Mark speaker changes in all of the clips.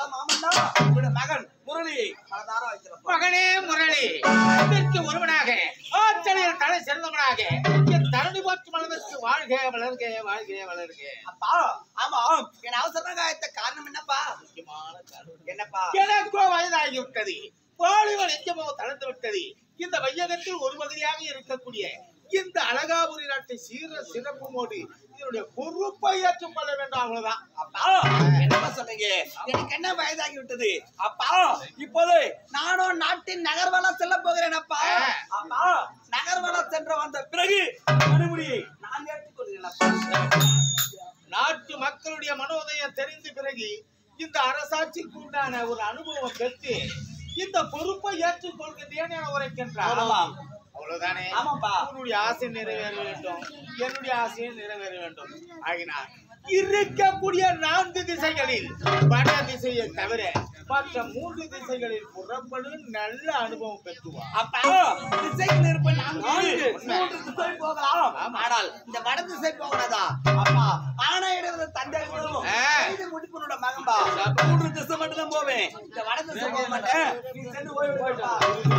Speaker 1: மாமன்னா உங்களுடைய மகன் முரளி மனதார வைத்திருப்பார்
Speaker 2: மகனே முரளி இதற்கு ஒருவனாக ஆச்சரியர் தலை சிறந்தவனாக என் தரணி போற்று மனதிற்கு வாழ்க வளர்க வாழ்க வளர்க
Speaker 1: அப்பா ஆமா என் அவசர காயத்த காரணம் என்னப்பா
Speaker 2: முக்கியமான காரணம்.
Speaker 1: என்னப்பா
Speaker 2: எனக்கோ வயதாகிவிட்டது வாலிப நெஞ்சமோ தளர்ந்து விட்டது இந்த வையகத்தில் ஒரு பகுதியாக இருக்கக்கூடிய இந்த அழகாபுரி நாட்டை சீர சிறப்புமோடு இதனுடைய பொறுப்பை ஏற்றுக்கொள்ள வேண்டும் அவ்வளவுதான்
Speaker 1: அப்பா என்னப்பா சொன்னீங்க எனக்கு என்ன வயதாகி விட்டது அப்பா இப்போது நானும் நாட்டின் நகர்வலம் செல்ல போகிறேன் அப்பா அப்பா நகர்வலம் சென்று வந்த பிறகு மறுபடியை நான் ஏற்றுக்கொள்கிறேன் அப்பா
Speaker 2: நாட்டு மக்களுடைய மனோதயம் தெரிந்த பிறகு இந்த அரசாட்சிக்கு உண்டான ஒரு அனுபவம் பெற்று இந்த பொறுப்பை ஏற்றுக்கொள்கின்றேன் என உரைக்கின்றார்
Speaker 1: ஆமாம்.
Speaker 2: அவ்வளவுதானே
Speaker 1: ஆமாப்பா.
Speaker 2: உன்னுடைய ஆசை நிறைவேற வேண்டும் என்னுடைய ஆசையும் நிறைவேற வேண்டும் ஆகினார் இருக்கக்கூடிய நான்கு திசைகளில் வட திசையை தவிர மற்ற மூன்று திசைகளில் புறப்படும் நல்ல அனுபவம் பெற்றுவார்
Speaker 1: அப்பா திசைக்கு நிற்ப நான்கு மூன்று திசை போகலாம் ஆனால் இந்த வட திசை போகிறதா அப்பா ஆணையிடுறது தந்தை விடவும்
Speaker 2: ஆ.
Speaker 1: இது முடிப்பனோட மகன்பா மூன்று திசை மட்டும் தான் போவேன் இந்த வட திசை போக மாட்டேன் நீ சென்று ஓய்வு போயிட்டா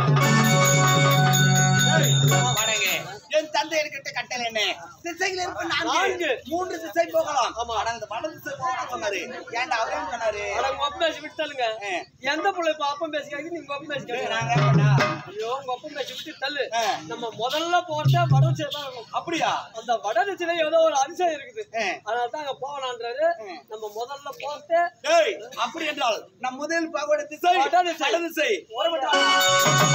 Speaker 1: வடங்க என் தந்தை என்கிட்ட கட்டளை என்ன திசைகள் இருப்ப நான்கு மூன்று திசை போகலாம் ஆனா இந்த வட திசை போகலாம் சொன்னாரு ஏன்டா அவரே சொன்னாரு
Speaker 3: அட, உங்க அப்பன் பேசி விட்டுத்தள்ளுங்க
Speaker 1: ஆ.
Speaker 3: எந்த பிள்ளை இப்ப அப்பன் பேசிக்காக நீங்க அப்பன் பேசி கேட்கறாங்க
Speaker 1: நாங்க ஏன்டா?
Speaker 3: ஐயோ உங்க அப்பன் பேசி விட்டு தள்ளு
Speaker 1: ஆ.
Speaker 3: நம்ம முதல்ல போறத வடதிசை தான் இருக்கும்.
Speaker 1: அப்படியா
Speaker 3: அந்த வடதிசையில ஏதோ ஒரு அதிசயம் இருக்குது
Speaker 1: ஆ.
Speaker 3: அதனால தான் அங்க போகலான்றாரு
Speaker 1: ஆ.
Speaker 3: நம்ம முதல்ல போறது
Speaker 1: டேய் அப்படி என்றால் நம் முதல் பகவட திசை
Speaker 3: வடதிசை.
Speaker 1: வடதிசை ஓரமட்டா